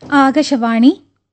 ആകാശവാണി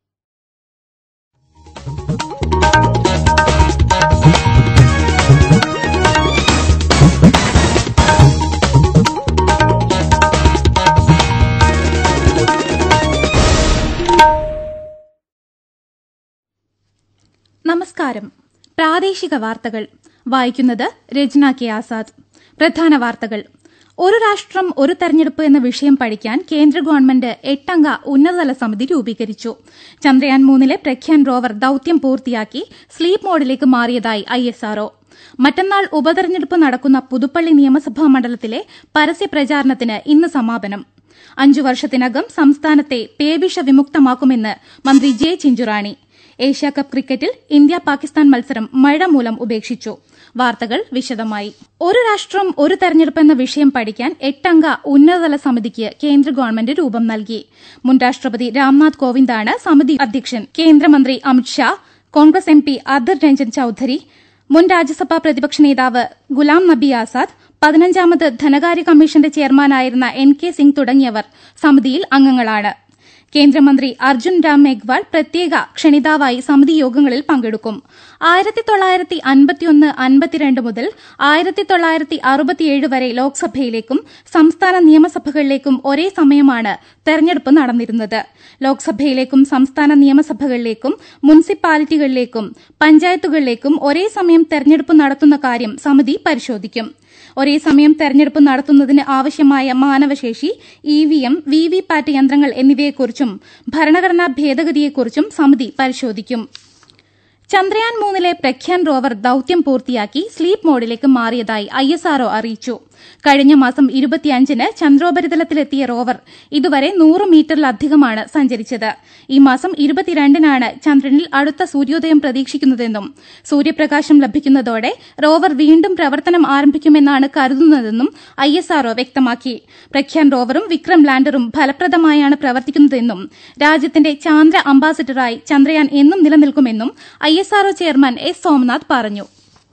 നമസ്കാരം പ്രാദേശിക വാർത്തകൾ വായിക്കുന്നത് രചന കെ ആസാദ് പ്രധാന വാർത്തകൾ ഒരു രാഷ്ട്രം ഒരു തെരഞ്ഞെടുപ്പ് എന്ന വിഷയം പഠിക്കാൻ കേന്ദ്ര ഗവൺമെന്റ് എട്ടംഗ ഉന്നതതല സമിതി രൂപീകരിച്ചു ചന്ദ്രയാൻ മൂന്നിലെ പ്രഖ്യാൻ റോവർ ദൌത്യം പൂർത്തിയാക്കി സ്ലീപ്പ് മോഡിലേക്ക് മാറിയതായി ഐഎസ്ആർഒ മറ്റന്നാൾ ഉപതെരഞ്ഞെടുപ്പ് നടക്കുന്ന പുതുപ്പള്ളി നിയമസഭാ മണ്ഡലത്തിലെ പരസ്യ പ്രചാരണത്തിന് ഇന്ന് സമാപനം അഞ്ചു വർഷത്തിനകം സംസ്ഥാനത്തെ പേവിഷ വിമുക്തമാക്കുമെന്ന് മന്ത്രി ജെ ചിഞ്ചുറാണി ഏഷ്യാകപ്പ് ക്രിക്കറ്റിൽ ഇന്ത്യ പാകിസ്ഥാൻ മത്സരം മഴ മൂലം ഉപേക്ഷിച്ചു വാർത്തകൾ വിശദമായി ഒരു രാഷ്ട്രം ഒരു തെരഞ്ഞെടുപ്പ് എന്ന വിഷയം പഠിക്കാൻ എട്ടംഗ ഉന്നതതല സമിതിക്ക് കേന്ദ്ര ഗവൺമെന്റ് രൂപം നൽകി മുൻ രാഷ്ട്രപതി രാംനാഥ് കോവിന്ദാണ് സമിതി അധ്യക്ഷൻ കേന്ദ്രമന്ത്രി അമിത്ഷാ കോൺഗ്രസ് എം പി അദർ രഞ്ജൻ ചൌധരി മുൻ രാജ്യസഭാ പ്രതിപക്ഷ നേതാവ് ഗുലാം നബി ആസാദ് പതിനഞ്ചാമത് ധനകാര്യ കമ്മീഷന്റെ ചെയർമാനായിരുന്ന എൻ കെ സിംഗ് തുടങ്ങിയവർ സമിതിയിൽ അംഗങ്ങളാണ് കേന്ദ്രമന്ത്രി അർജുൻ രാം മേഘ്വാൾ പ്രത്യേക ക്ഷണിതാവായി സമിതി യോഗങ്ങളിൽ പങ്കെടുക്കും ആയിരത്തി തൊള്ളായിരത്തി അൻപത്തിയൊന്ന് അൻപത്തിരണ്ട് മുതൽ ആയിരത്തി തൊള്ളായിരത്തി അറുപത്തിയേഴ് വരെ ലോക്സഭയിലേക്കും സംസ്ഥാന നിയമസഭകളിലേക്കും ഒരേ സമയമാണ് തെരഞ്ഞെടുപ്പ് നടന്നിരുന്നത് ലോക്സഭയിലേക്കും സംസ്ഥാന നിയമസഭകളിലേക്കും മുനിസിപ്പാലിറ്റികളിലേക്കും പഞ്ചായത്തുകളിലേക്കും ഒരേ സമയം തെരഞ്ഞെടുപ്പ് നടത്തുന്ന കാര്യം സമിതി പരിശോധിക്കും ഒരേ സമയം തെരഞ്ഞെടുപ്പ് നടത്തുന്നതിന് ആവശ്യമായ മാനവശേഷി E V M V V PAT യന്ത്രങ്ങൾ എന്നിവയെക്കുറിച്ചും ഭരണഘടനാ ഭേദഗതിയെക്കുറിച്ചും സമിതി പരിശോധിക്കും ചന്ദ്രയാൻ മൂന്നിലെ പ്രഖ്യാൻ റോവർ ദൌത്യം പൂർത്തിയാക്കി സ്ലീപ്പ് മോഡിലേക്ക് മാറിയതായി ഐഎസ്ആർഒ അറിയിച്ചു കഴിഞ്ഞ മാസം ഇരുപത്തിയഞ്ചിന് ചന്ദ്രോപരിതലത്തിലെത്തിയ റോവർ ഇതുവരെ നൂറ് മീറ്ററിലധികമാണ് സഞ്ചരിച്ചത് ഈ മാസം ഇരുപത്തിരണ്ടിനാണ് ചന്ദ്രനിൽ അടുത്ത സൂര്യോദയം പ്രതീക്ഷിക്കുന്നതെന്നും സൂര്യപ്രകാശം ലഭിക്കുന്നതോടെ റോവർ വീണ്ടും പ്രവർത്തനം ആരംഭിക്കുമെന്നാണ് കരുതുന്നതെന്നും ഐഎസ്ആർഒ വ്യക്തമാക്കി പ്രഖ്യാൻ റോവറും വിക്രം ലാൻഡറും ഫലപ്രദമായാണ് പ്രവർത്തിക്കുന്നതെന്നും രാജ്യത്തിന്റെ ചാന്ദ്ര അംബാസിഡറായി ചന്ദ്രയാൻ എന്നും നിലനിൽക്കുമെന്നും ഐഎസ്ആർഒ ചെയർമാൻ എസ് സോമനാഥ് പറഞ്ഞു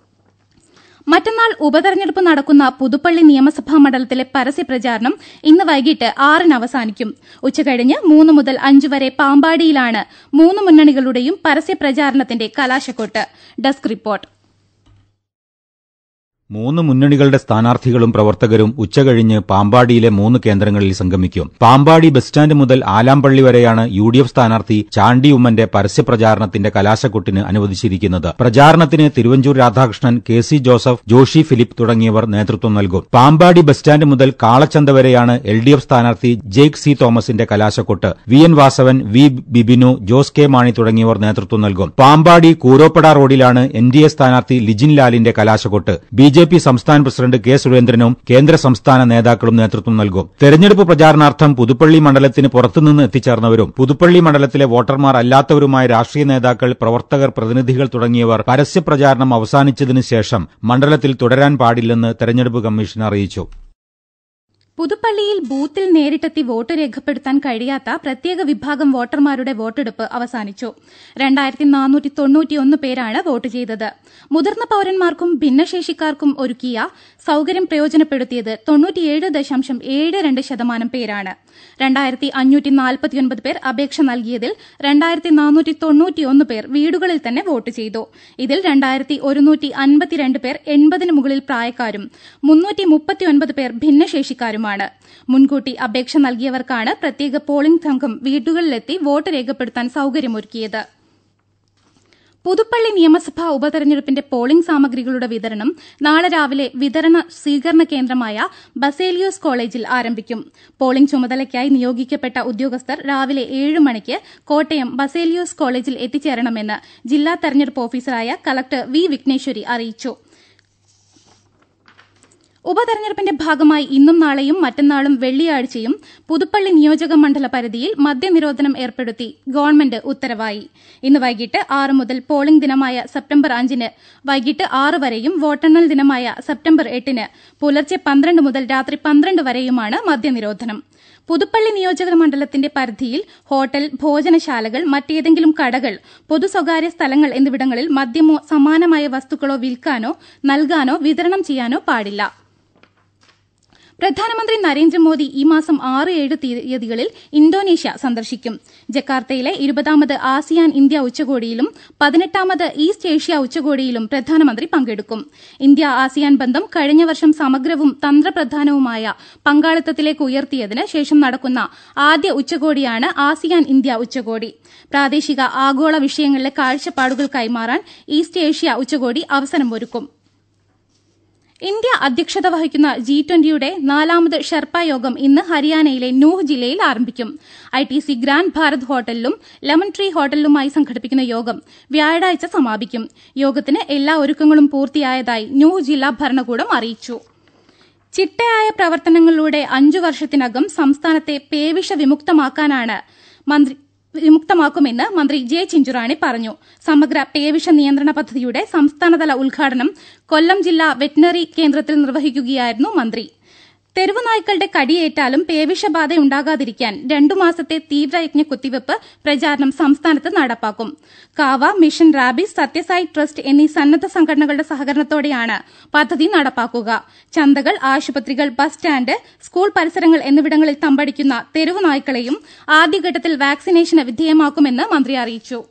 മറ്റന്നാൾ ഉപതെരഞ്ഞെടുപ്പ് നടക്കുന്ന പുതുപ്പള്ളി നിയമസഭാ മണ്ഡലത്തിലെ പരസ്യ പ്രചാരണം ഇന്ന് വൈകിട്ട് ആറിന് അവസാനിക്കും ഉച്ചകഴിഞ്ഞ് മൂന്ന് മുതൽ അഞ്ച് വരെ പാമ്പാടിയിലാണ് മൂന്ന് മുന്നണികളുടെയും പരസ്യ പ്രചാരണത്തിന്റെ കലാശക്കൊട്ട് ഡെസ്ക് റിപ്പോർട്ട് മൂന്ന് മുന്നണികളുടെ സ്ഥാനാർത്ഥികളും പ്രവർത്തകരും ഉച്ചകഴിഞ്ഞ് പാമ്പാടിയിലെ മൂന്ന് കേന്ദ്രങ്ങളിൽ സംഗമിക്കും പാമ്പാടി ബസ് സ്റ്റാൻഡ് മുതൽ ആലാമ്പള്ളി വരെയാണ് യു ഡി എഫ് സ്ഥാനാർത്ഥി ചാണ്ടി ഉമ്മന്റെ പരസ്യപ്രചാരണത്തിന്റെ കലാശക്കൊട്ടിന് അനുവദിച്ചിരിക്കുന്നത് പ്രചാരണത്തിന് Thiruvanchoor Radhakrishnan K C Joseph Joshy Philip തുടങ്ങിയവർ നേതൃത്വം നൽകും പാമ്പാടി ബസ് സ്റ്റാൻഡ് മുതൽ കാളച്ചന്ത വരെയാണ് എൽ ഡി എഫ് സ്ഥാനാർത്ഥി ജെയ്ക് സി തോമസിന്റെ കലാശക്കൊട്ട് വി എൻ വാസവൻ വി ബിബിനു ജോസ് കെ മാണി തുടങ്ങിയവർ നേതൃത്വം നൽകും പാമ്പാടി കൂരോപ്പട റോഡിലാണ് എൻ ഡി എ സ്ഥാനാർത്ഥി ലിജിൻ ലാലിന്റെ കലാശക്കൊട്ട് ബി ജെ പി സംസ്ഥാന പ്രസിഡന്റ് കെ സുരേന്ദ്രനും കേന്ദ്ര സംസ്ഥാന നേതാക്കളും നേതൃത്വം നൽകും തെരഞ്ഞെടുപ്പ് പ്രചാരണാർത്ഥം പുതുപ്പള്ളി മണ്ഡലത്തിന് പുറത്തുനിന്ന് എത്തിച്ചേർന്നവരും പുതുപ്പള്ളി മണ്ഡലത്തിലെ വോട്ടർമാർ അല്ലാത്തവരുമായ രാഷ്ട്രീയ നേതാക്കൾ പ്രവർത്തകർ പ്രതിനിധികൾ തുടങ്ങിയവർ പരസ്യപ്രചാരണം അവസാനിച്ചതിനു ശേഷം മണ്ഡലത്തിൽ തുടരാൻ പാടില്ലെന്ന് തെരഞ്ഞെടുപ്പ് കമ്മീഷൻ അറിയിച്ചു പുതുപ്പള്ളിയിൽ ബൂത്തിൽ നേരിട്ടെത്തി വോട്ട് രേഖപ്പെടുത്താൻ കഴിയാത്ത പ്രത്യേക വിഭാഗം വോട്ടർമാരുടെ വോട്ടെടുപ്പ് അവസാനിച്ചു രണ്ടായിരത്തി നാനൂറ്റി തൊണ്ണൂറ്റിയൊന്ന് പേരാണ് വോട്ട് ചെയ്തത് മുതിർന്ന പൌരന്മാർക്കും ഭിന്നശേഷിക്കാർക്കും ഒരുക്കിയ സൌകര്യം പ്രയോജനപ്പെടുത്തിയത് തൊണ്ണൂറ്റിയേഴ് ദശാംശം ഏഴ് രണ്ട് ശതമാനം പേരാണ് രണ്ടായിരത്തി അഞ്ഞൂറ്റി നാൽപ്പത്തിയൊൻപത് പേർ അപേക്ഷ നൽകിയതിൽ രണ്ടായിരത്തി നാനൂറ്റി തൊണ്ണൂറ്റിയൊന്ന് പേർ വീടുകളിൽ തന്നെ വോട്ട് ചെയ്തു ഇതിൽ രണ്ടായിരത്തി ഒരുന്നൂറ്റി അൻപത്തിരണ്ട് പേർ എൺപതിന് മുകളിൽ പ്രായക്കാരും മുന്നൂറ്റി മുപ്പത്തിയൊൻപത് പേർ ഭിന്നശേഷിക്കാരുമാണ് മുൻകൂട്ടി അപേക്ഷ നൽകിയവർക്കാണ് പ്രത്യേക പോളിംഗ് സംഘം വീടുകളിലെത്തി വോട്ട് രേഖപ്പെടുത്താൻ സൌകര്യമൊരുക്കിയത് പുതുപ്പള്ളി നിയമസഭാ ഉപതെരഞ്ഞെടുപ്പിന്റെ പോളിംഗ് സാമഗ്രികളുടെ വിതരണം നാളെ രാവിലെ വിതരണ സ്വീകരണ കേന്ദ്രമായ ബസേലിയോസ് കോളേജിൽ ആരംഭിക്കും പോളിംഗ് ചുമതലയ്ക്കായി നിയോഗിക്കപ്പെട്ട ഉദ്യോഗസ്ഥർ രാവിലെ ഏഴ് മണിക്ക് കോട്ടയം ബസേലിയോസ് കോളേജിൽ എത്തിച്ചേരണമെന്ന് ജില്ലാ തെരഞ്ഞെടുപ്പ് ഓഫീസറായ കളക്ടർ വി വിഘ്നേശ്വരി അറിയിച്ചു ഉപതെരഞ്ഞെടുപ്പിന്റെ ഭാഗമായി ഇന്നും നാളെയും മറ്റന്നാളും വെള്ളിയാഴ്ചയും പുതുപ്പള്ളി നിയോജക മണ്ഡല പരിധിയിൽ മദ്യനിരോധനം ഏർപ്പെടുത്തി ഗവൺമെന്റ് ഉത്തരവായി ഇന്ന് വൈകിട്ട് ആറ് മുതൽ പോളിംഗ് ദിനമായ സെപ്റ്റംബർ അഞ്ചിന് വൈകിട്ട് ആറ് വരെയും വോട്ടെണ്ണൽ ദിനമായ സെപ്റ്റംബർ എട്ടിന് പുലർച്ചെ പന്ത്രണ്ട് മുതൽ രാത്രി പന്ത്രണ്ട് വരെയുമാണ് മദ്യനിരോധനം പുതുപ്പള്ളി നിയോജക മണ്ഡലത്തിന്റെ പരിധിയിൽ ഹോട്ടൽ ഭോജനശാലകൾ മറ്റേതെങ്കിലും കടകൾ പൊതു സ്വകാര്യ സ്ഥലങ്ങൾ എന്നിവിടങ്ങളിൽ മദ്യമോ സമാനമായ വസ്തുക്കളോ വിൽക്കാനോ നൽകാനോ വിതരണം ചെയ്യാനോ പാടില്ല പ്രധാനമന്ത്രി നരേന്ദ്രമോദി ഈ മാസം ആറ് ഏഴ് തീയതികളിൽ ഇന്തോനേഷ്യ സന്ദർശിക്കും ജക്കാർത്തയിലെ ഇരുപതാമത് ആസിയാൻ ഇന്ത്യ ഉച്ചകോടിയിലും പതിനെട്ടാമത് ഈസ്റ്റ് ഏഷ്യ ഉച്ചകോടിയിലും പ്രധാനമന്ത്രി പങ്കെടുക്കും ഇന്ത്യ ആസിയാൻ ബന്ധം കഴിഞ്ഞ വർഷം സമഗ്രവും തന്ത്രപ്രധാനവുമായ പങ്കാളിത്തത്തിലേക്ക് ഉയർത്തിയതിന് ശേഷം നടക്കുന്ന ആദ്യ ഉച്ചകോടിയാണ് ആസിയാൻ ഇന്ത്യ ഉച്ചകോടി പ്രാദേശിക ആഗോള വിഷയങ്ങളിലെ കാഴ്ചപ്പാടുകൾ കൈമാറാൻ ഈസ്റ്റ് ഏഷ്യ ഉച്ചകോടി അവസരമൊരുക്കും ഇന്ത്യ അധ്യക്ഷത വഹിക്കുന്ന ജി ട്വന്റിയുടെ നാലാമത് ഷെർപ്പ യോഗം ഇന്ന് ഹരിയാനയിലെ നൂഹ് ജില്ലയിൽ ആരംഭിക്കും I T C grand Bharat ഹോട്ടലിലും ലെമൺ ട്രീ ഹോട്ടലിലുമായി സംഘടിപ്പിക്കുന്ന യോഗം വ്യാഴാഴ്ച സമാപിക്കും യോഗത്തിന് എല്ലാ ഒരുക്കങ്ങളും പൂർത്തിയായതായി ന്യൂഹ് ജില്ലാ ഭരണകൂടം അറിയിച്ചു ചിട്ടയായ പ്രവർത്തനങ്ങളിലൂടെ അഞ്ചു വർഷത്തിനകം സംസ്ഥാനത്തെ പേവിഷ വിമുക്തമാക്കാനാണ് മന്ത്രി വിമുക്തമാക്കുമെന്ന് മന്ത്രി ജെ ചിഞ്ചുറാണി പറഞ്ഞു സമഗ്ര പേവിഷ നിയന്ത്രണ പദ്ധതിയുടെ സംസ്ഥാനതല ഉദ്ഘാടനം കൊല്ലം ജില്ലാ വെറ്റിനറി കേന്ദ്രത്തിൽ നിർവഹിക്കുകയായിരുന്നു മന്ത്രി തെരുവ് നായ്ക്കളുടെ കടിയേറ്റാലും പേവിഷബാധ ഉണ്ടാകാതിരിക്കാൻ രണ്ടു മാസത്തെ തീവ്രയജ്ഞ കുത്തിവയ്പ് പ്രചാരണം സംസ്ഥാനത്ത് നടപ്പാക്കും കാവ മിഷൻ റാബിസ് സത്യസായി ട്രസ്റ്റ് എന്നീ സന്നദ്ധ സംഘടനകളുടെ സഹകരണത്തോടെയാണ് പദ്ധതി നടപ്പാക്കുക ചന്തകൾ ആശുപത്രികൾ ബസ് സ്റ്റാൻഡ് സ്കൂൾ പരിസരങ്ങൾ എന്നിവിടങ്ങളിൽ തമ്പടിക്കുന്ന തെരുവ് നായ്ക്കളെയും ആദ്യഘട്ടത്തിൽ വാക്സിനേഷന് വിധേയമാക്കുമെന്ന് മന്ത്രി അറിയിച്ചു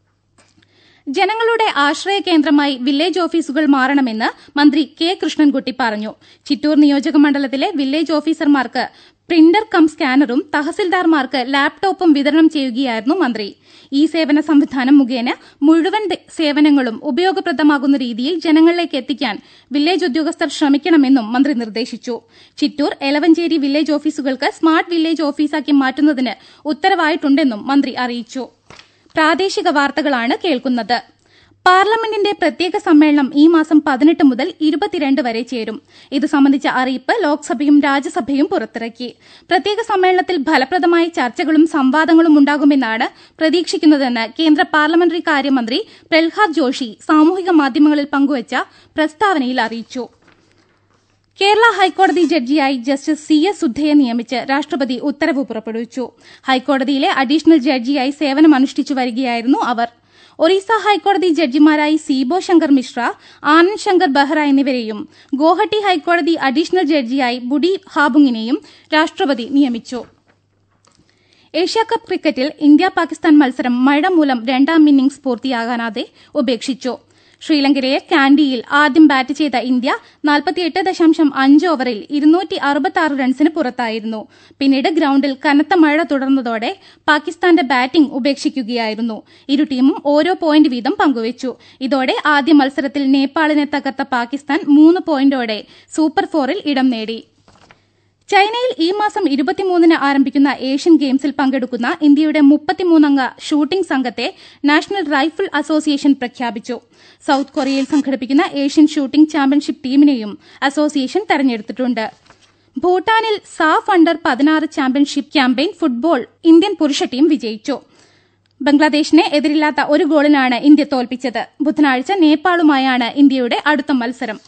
ജനങ്ങളുടെ ആശ്രയ കേന്ദ്രമായി വില്ലേജ് ഓഫീസുകൾ മാറണമെന്ന് മന്ത്രി കെ കൃഷ്ണൻകുട്ടി പറഞ്ഞു ചിറ്റൂർ നിയോജക മണ്ഡലത്തിലെ വില്ലേജ് ഓഫീസർമാർക്ക് പ്രിന്റർ കം സ്കാനറും തഹസിൽദാർമാർക്ക് ലാപ്ടോപ്പും വിതരണം ചെയ്യുകയായിരുന്നു മന്ത്രി ഈ സേവന സംവിധാനം മുഖേന മുഴുവൻ സേവനങ്ങളും ഉപയോഗപ്രദമാകുന്ന രീതിയിൽ ജനങ്ങളിലേക്ക് എത്തിക്കാൻ വില്ലേജ് ഉദ്യോഗസ്ഥർ ശ്രമിക്കണമെന്നും മന്ത്രി നിർദ്ദേശിച്ചു ചിറ്റൂർ എലവഞ്ചേരി വില്ലേജ് ഓഫീസുകൾക്ക് സ്മാർട്ട് വില്ലേജ് ഓഫീസാക്കി മാറ്റുന്നതിന് ഉത്തരവായിട്ടുണ്ടെന്നും മന്ത്രി അറിയിച്ചു പ്രാദേശിക വാർത്തകളാണ് കേൾക്കുന്നത് പാർലമെന്റിന്റെ പ്രത്യേക സമ്മേളനം ഈ മാസം പതിനെട്ട് മുതൽ ഇരുപത്തിരണ്ട് വരെ ചേരും ഇത് സംബന്ധിച്ച അറിയിപ്പ് ലോക്സഭയും രാജ്യസഭയും പുറത്തിറക്കി പ്രത്യേക സമ്മേളനത്തിൽ ഫലപ്രദമായ ചർച്ചകളും സംവാദങ്ങളും ഉണ്ടാകുമെന്നാണ് പ്രതീക്ഷിക്കുന്നതെന്ന് കേന്ദ്ര പാർലമെന്ററി കാര്യമന്ത്രി പ്രഹ്ലാദ് ജോഷി സാമൂഹിക മാധ്യമങ്ങളിൽ പങ്കുവച്ച പ്രസ്താവനയിൽ അറിയിച്ചു കേരള ഹൈക്കോടതി ജഡ്ജിയായി ജസ്റ്റിസ് സി എസ് സുദ്ധയെ നിയമിച്ച് രാഷ്ട്രപതി ഉത്തരവ് പുറപ്പെടുവിച്ചു ഹൈക്കോടതിയിലെ അഡീഷണൽ ജഡ്ജിയായി സേവനമനുഷ്ഠിച്ചു വരികയായിരുന്നു അവർ ഒറീസ ഹൈക്കോടതി ജഡ്ജിമാരായി സീബോ ശങ്കർ മിശ്ര ആനന്ദ് ശങ്കർ ബെഹ്റ എന്നിവരെയും ഗോഹട്ടി ഹൈക്കോടതി അഡീഷണൽ ജഡ്ജിയായി ബുഡി ഹാബുങ്ങിനെയും രാഷ്ട്രപതി നിയമിച്ചു ഏഷ്യാകപ്പ് ക്രിക്കറ്റിൽ ഇന്ത്യ പാകിസ്ഥാൻ മത്സരം മഴ മൂലം രണ്ടാം ഇന്നിംഗ്സ് പൂർത്തിയാകാനാതെ ഉപേക്ഷിച്ചു ശ്രീലങ്കയിലെ കാൻഡിയിൽ ആദ്യം ബാറ്റ് ചെയ്ത ഇന്ത്യ നാൽപ്പത്തിയെട്ട് ദശാംശം അഞ്ച് ഓവറിൽ ഇരുന്നൂറ്റി അറുപത്തി റൺസിന് പുറത്തായിരുന്നു പിന്നീട് ഗ്രൌണ്ടിൽ കനത്ത മഴ തുടർന്നതോടെ പാകിസ്ഥാന്റെ ബാറ്റിംഗ് ഉപേക്ഷിക്കുകയായിരുന്നു ഇരു ടീമും ഓരോ പോയിന്റ് വീതം പങ്കുവച്ചു ഇതോടെ ആദ്യ മത്സരത്തിൽ നേപ്പാളിനെ തകർത്ത പാകിസ്ഥാൻ മൂന്ന് പോയിന്റോടെ സൂപ്പർ ഫോറിൽ ഇടം നേടി ചൈനയിൽ ഈ മാസം ഇരുപത്തിമൂന്നിന് ആരംഭിക്കുന്ന ഏഷ്യൻ ഗെയിംസിൽ പങ്കെടുക്കുന്ന ഇന്ത്യയുടെ മുപ്പത്തിമൂന്നംഗ ഷൂട്ടിംഗ് സംഘത്തെ നാഷണൽ റൈഫിൾ അസോസിയേഷൻ പ്രഖ്യാപിച്ചു സൌത്ത് കൊറിയയിൽ സംഘടിപ്പിക്കുന്ന ഏഷ്യൻ ഷൂട്ടിംഗ് ചാമ്പ്യൻഷിപ്പ് ടീമിനെയും അസോസിയേഷൻ തെരഞ്ഞെടുത്തിട്ടുണ്ട് ഭൂട്ടാനിൽ സാഫ് അണ്ടർ പതിനാറ് ചാമ്പ്യൻഷിപ്പ് ക്യാമ്പയിൻ ഫുട്ബോൾ ഇന്ത്യൻ പുരുഷ ടീം വിജയിച്ചു ബംഗ്ലാദേശിനെ എതിരില്ലാത്ത ഒരു ഗോളിനാണ് ഇന്ത്യ തോൽപ്പിച്ചത് ബുധനാഴ്ച നേപ്പാളുമായാണ് ഇന്ത്യയുടെ അടുത്ത മത്സരം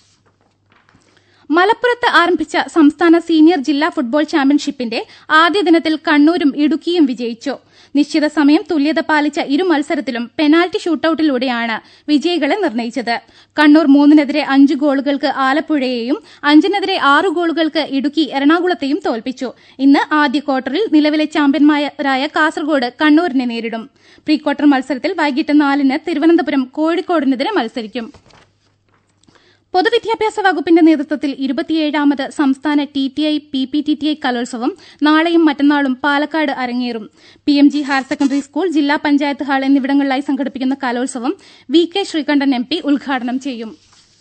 മലപ്പുറത്ത് ആരംഭിച്ച സംസ്ഥാന സീനിയർ ജില്ലാ ഫുട്ബോൾ ചാമ്പ്യൻഷിപ്പിന്റെ ആദ്യ ദിനത്തിൽ കണ്ണൂരും ഇടുക്കിയും വിജയിച്ചു നിശ്ചിത സമയം തുല്യത പാലിച്ച ഇരു മത്സരത്തിലും പെനാൽറ്റി ഷൂട്ടൌട്ടിലൂടെയാണ് വിജയികളെ നിർണയിച്ചത് കണ്ണൂർ മൂന്നിനെതിരെ അഞ്ച് ഗോളുകൾക്ക് ആലപ്പുഴയെയും അഞ്ചിനെതിരെ ആറ് ഗോളുകൾക്ക് ഇടുക്കി എറണാകുളത്തെയും തോൽപ്പിച്ചു ഇന്ന് ആദ്യ ക്വാർട്ടറിൽ നിലവിലെ ചാമ്പ്യന്മാരായ കാസർഗോഡ് കണ്ണൂരിനെ നേരിടും പ്രീ ക്വാർട്ടർ മത്സരത്തിൽ വൈകിട്ട് നാലിന് തിരുവനന്തപുരം കോഴിക്കോടിനെതിരെ മത്സരിക്കും പൊതുവിദ്യാഭ്യാസ വകുപ്പിന്റെ നേതൃത്വത്തിൽ ഇരുപത്തിയേഴാമത് സംസ്ഥാന T T I P P T T I കലോത്സവം നാളെയും മറ്റന്നാളും പാലക്കാട് അരങ്ങേറും P M G higher secondary school ജില്ലാ പഞ്ചായത്ത് ഹാൾ എന്നിവിടങ്ങളിലായി സംഘടിപ്പിക്കുന്ന കലോത്സവം V K Sreekandan M P ഉദ്ഘാടനം ചെയ്യും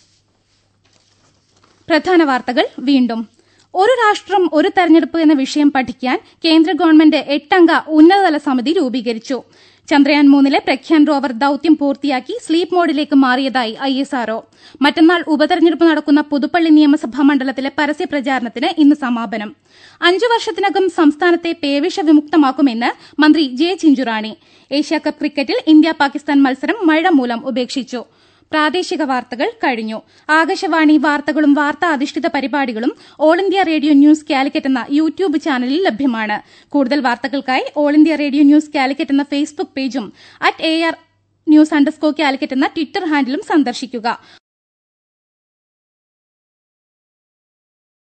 പ്രധാന വാർത്തകൾ വീണ്ടും ഒരു രാഷ്ട്രം ഒരു തെരഞ്ഞെടുപ്പ് എന്ന വിഷയം പഠിക്കാൻ കേന്ദ്ര ഗവൺമെന്റ് എട്ടംഗ ഉന്നതതല സമിതി രൂപീകരിച്ചു ചന്ദ്രയാൻ മൂന്നിലെ പ്രഖ്യാൻ റോവർ ദൌത്യം പൂർത്തിയാക്കി സ്ലീപ്പ് മോഡിലേക്ക് മാറിയതായി ഐ എസ് ആർഒ മറ്റന്നാൾ ഉപതെരഞ്ഞെടുപ്പ് നടക്കുന്ന പുതുപ്പള്ളി നിയമസഭാ മണ്ഡലത്തിലെ പരസ്യ പ്രചാരണത്തിന് ഇന്ന് സമാപനം അഞ്ചു വർഷത്തിനകം സംസ്ഥാനത്തെ പേവിഷ വിമുക്തമാക്കുമെന്ന് മന്ത്രി ജെ ചിഞ്ചുറാണി ഏഷ്യാകപ്പ് ക്രിക്കറ്റിൽ ഇന്ത്യ പാകിസ്ഥാൻ മത്സരം മഴ മൂലം ഉപേക്ഷിച്ചു പ്രാദേശിക വാർത്തകൾ കഴിഞ്ഞു ആകാശവാണി വാർത്തകളും വാർത്താ അധിഷ്ഠിത പരിപാടികളും all India radio news Calicut എന്ന യൂട്യൂബ് ചാനലിൽ ലഭ്യമാണ് കൂടുതൽ വാർത്തകൾക്കായി all India radio news Calicut എന്ന ഫേസ്ബുക്ക് പേജും at A R news underscore Calicut എന്ന ട്വിറ്റർ ഹാൻഡിലും സന്ദർശിക്കുക